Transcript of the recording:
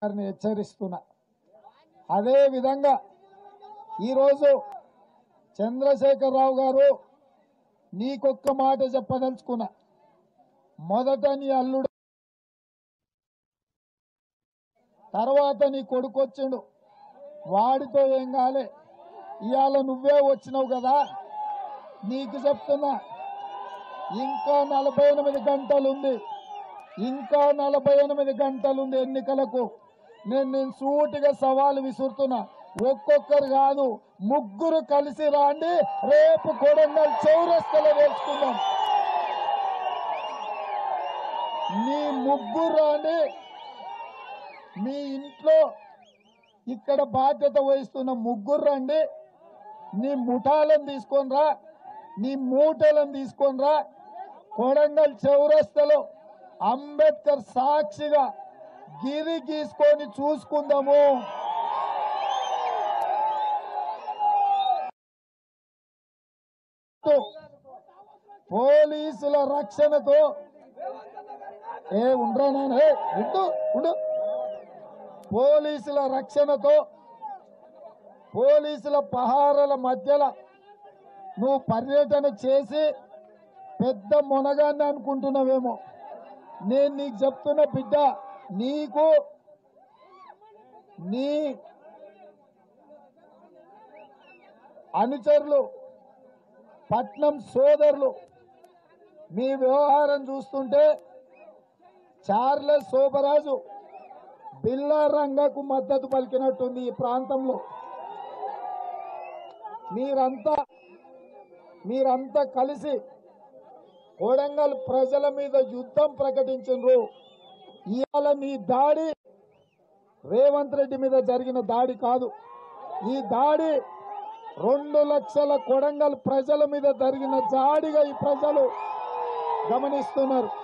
గారిని హెచ్చరిస్తున్నా అదే విధంగా ఈరోజు చంద్రశేఖరరావు గారు నీకొక్క మాట చెప్పదలుచుకున్నా మొదట నీ అల్లుడు తర్వాత నీ కొడుకు వచ్చిండు వాడితో ఏం కాలే ఇవాళ నువ్వే వచ్చినావు కదా నీకు చెప్తున్నా ఇంకా నలభై ఎనిమిది గంటలుంది ఇంకా నలభై ఎనిమిది గంటలుంది ఎన్నికలకు నేను నేను సూటిగా సవాలు విసురుతున్నా ఒక్కొక్కరు కాదు ముగ్గురు కలిసి రాండి రేపు కొడంగల్ చౌరస్తలో వేసుకుందాం మీ ముగ్గురు రాండి మీ ఇంట్లో ఇక్కడ బాధ్యత వహిస్తున్న ముగ్గురు రండి నీ ముఠాలను తీసుకొని రా నీ మూటలను తీసుకొని రా కొడంగల్ చౌరస్తలో అంబేద్కర్ సాక్షిగా గిరి గీసుకొని చూసుకుందాము పోలీసుల రక్షణతో ఏ ఉండరా నాయన ఏ ఉండు ఉండు పోలీసుల రక్షణతో పోలీసుల పహారాల మధ్యలో నువ్వు పర్యటన చేసి పెద్ద మునగాన్ని అనుకుంటున్నావేమో నేను నీకు చెప్తున్న బిడ్డ నీకు నీ అనుచరులు పట్నం సోదరులు మీ వ్యవహారం చూస్తుంటే చార్లెస్ శోభరాజు బిల్లా రంగకు మద్దతు పలికినట్టుంది ఈ ప్రాంతంలో మీరంతా మీరంతా కలిసి కొడంగల్ ప్రజల మీద యుద్ధం ప్రకటించారు ఇవాళ మీ దాడి రేవంత్ రెడ్డి మీద జరిగిన దాడి కాదు ఈ దాడి రెండు లక్షల కొడంగల్ ప్రజల మీద జరిగిన దాడిగా ఈ ప్రజలు గమనిస్తున్నారు